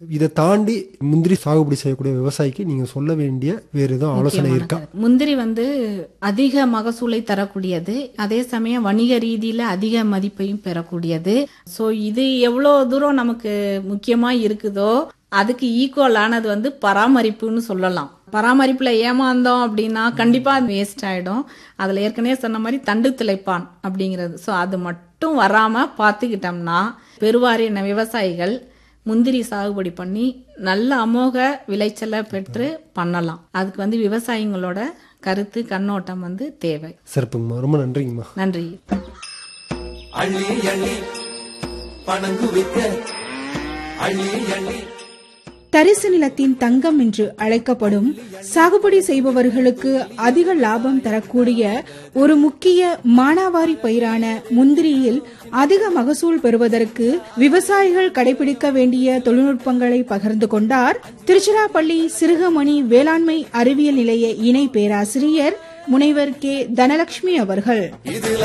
இதை தாண்டி முந்திரி சாகுபடி செய்யக்கூடிய விவசாயிக்கு நீங்க சொல்ல வேண்டிய வேறு எதுவும் ஆலோசனை இருக்கா முந்திரி வந்து அதிக மகசூலை தரக்கூடியது அதே சமயம் வணிக ரீதியில அதிக மதிப்பையும் பெறக்கூடியது சோ இது எவ்வளவு தூரம் நமக்கு முக்கியமா இருக்குதோ அதுக்கு ஈக்குவலானது வந்து பராமரிப்புன்னு சொல்லலாம் பராமரிப்புல ஏமாந்தோம் அப்படின்னா கண்டிப்பா அது வேஸ்ட் ஆயிடும் அதுல ஏற்கனவே சொன்ன மாதிரி தண்டு திளைப்பான் அப்படிங்கிறது சோ அது மட்டும் வராம பார்த்துக்கிட்டோம்னா பெருவாரியான விவசாயிகள் முந்திரி சாகுபடி பண்ணி நல்ல அமோக விளைச்சலை பெற்று பண்ணலாம் அதுக்கு வந்து விவசாயிங்களோட கருத்து கண்ணோட்டம் வந்து தேவை சிறப்புங்கம்மா ரொம்ப நன்றிங்கம்மா நன்றி அள்ளி அள்ளி பணங்கு விற்க அள்ளி அள்ளி தரிசு நிலத்தின் தங்கம் என்று அழைக்கப்படும் சாகுபடி செய்பவர்களுக்கு அதிக லாபம் தரக்கூடிய ஒரு முக்கிய மானாவாரி பயிரான முந்திரியில் அதிக மகசூல் பெறுவதற்கு விவசாயிகள் கடைபிடிக்க வேண்டிய தொழில்நுட்பங்களை பகிர்ந்து கொண்டார் திருச்சிராப்பள்ளி சிறுகமணி வேளாண்மை அறிவியல் நிலைய இணை பேராசிரியர் முனைவர் கே தனலட்சுமி அவர்கள்